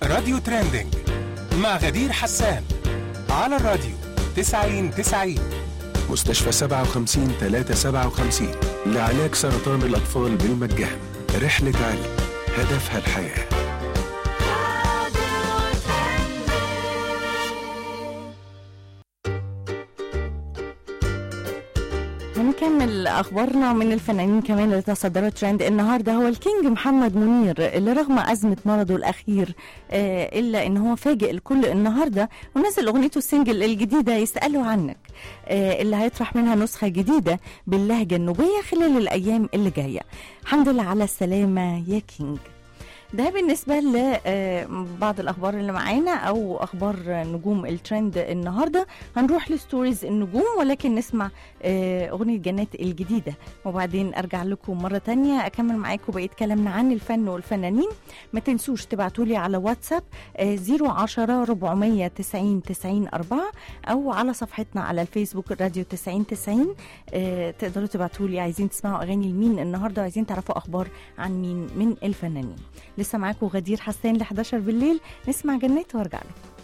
راديو ترندنج مع غدير حسان على الراديو 90 90 مستشفى 57 357 لعلاج سرطان الأطفال بالمجان رحلة علم هدفها الحياه هنكمل اخبارنا من الفنانين كمان اللي تصدروا ترند النهارده هو الكينج محمد منير اللي رغم ازمه مرضه الاخير آه الا ان هو فاجئ الكل النهارده ونزل اغنيته السنجل الجديده يسالوا عنك آه اللي هيطرح منها نسخه جديده باللهجه النوبيه خلال الايام اللي جايه الحمد لله على السلامه يا كينج ده بالنسبة لبعض الأخبار اللي معانا أو أخبار نجوم الترند النهاردة هنروح لستوريز النجوم ولكن نسمع أغنية جنات الجديدة وبعدين أرجع لكم مرة تانية أكمل معاكم بقية كلامنا عن الفن والفنانين ما تنسوش تبعتولي على واتساب 010 490 90 4 أو على صفحتنا على الفيسبوك راديو 90 90 تقدروا تبعتولي عايزين تسمعوا أغاني لمين النهاردة وعايزين تعرفوا أخبار عن مين من الفنانين لسه معاكم غدير حسان ل 11 بالليل نسمع جنات وارجع لكم